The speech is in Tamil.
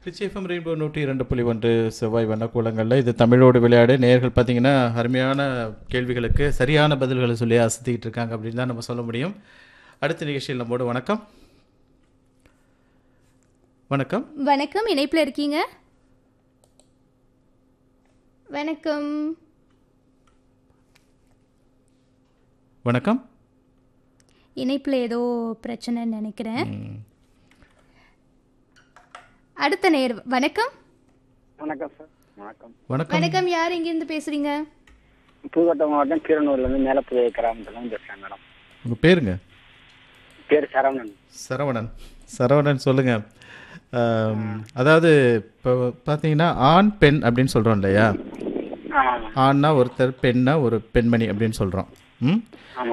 ரிச்சிஎஃப்எம் ரெயின்போ நூற்றி இரண்டு புள்ளி ஒன்று செவ்வாய் வண்ணக்கூலங்களில் இது தமிழோடு விளையாடு நேர்கள் பார்த்தீங்கன்னா அருமையான கேள்விகளுக்கு சரியான பதில்களை சொல்லி அசத்திக்கிட்டு இருக்காங்க அப்படின்னு தான் நம்ம சொல்ல முடியும் அடுத்த நிகழ்ச்சியில் நம்மோடு வணக்கம் வணக்கம் வணக்கம் இணைப்பில் இருக்கீங்க வணக்கம் வணக்கம் இணைப்பில் ஏதோ பிரச்சனைன்னு நினைக்கிறேன் அடுத்த நேர் வணக்கம் வணக்கம் சார் வணக்கம் வணக்கம் வணக்கம் யார் எங்கேருந்து பேசுறீங்க புதுக்கோட்டை மாவட்டம் கீரனூர்லேருந்து மேலப்புதிய கிராமத்துலேருந்து பேசுகிறேன் மேடம் உங்கள் பேருங்க பேர் சரவணன் சரவணன் சரவணன் சொல்லுங்க ஆம், அதாவது இப்போ பார்த்தீங்கன்னா ஆண் பெண் அப்படின்னு சொல்கிறோம் இல்லையா ஆமாம் ஆண்னா ஒருத்தர் பெண்ணா ஒரு பெண்மணி அப்படின்னு சொல்கிறோம் ம்